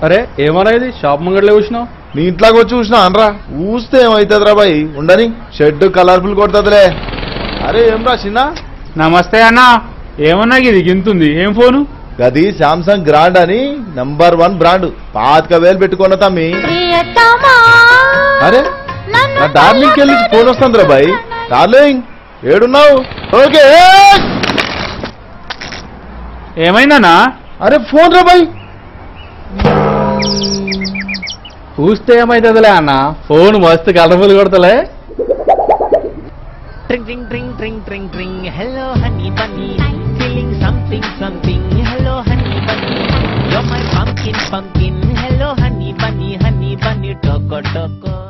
అరే ఏమన్నా ఇది షాప్ ముంగట్లో చూసినావు నీ ఇంట్లోకి వచ్చి చూసినా అనరా ఊస్తే ఏమైతుందిరా బాయ్ ఉండని షెడ్ కలర్ఫుల్ కొడుతుందిలే అరే ఏమ్రా చిన్న నమస్తే అన్న ఏమన్నా ఇది గింతుంది ఏం ఫోను గది శాంసంగ్ గ్రాండ్ అని నంబర్ వన్ బ్రాండ్ పాతిక వేలు పెట్టుకున్న తమ్మి ప్రియతమా అరే నా డార్లింగ్కి వెళ్ళి ఫోన్ వస్తుందిరా బాయ్ డార్లింగ్ ఏడున్నావు ఓకే ఏమైందన్నా అరే ఫోన్ రా బాయ్ చూస్తే ఏమైతుందిలే అన్న ఫోన్ మస్తు కలర్ఫుల్ కొడతలే Tring tring tring tring tring tring. Hello, honey bunny. Feeling something something. Hello, honey bunny. You're my pumpkin pumpkin. Hello, honey bunny honey bunny. Toko toko.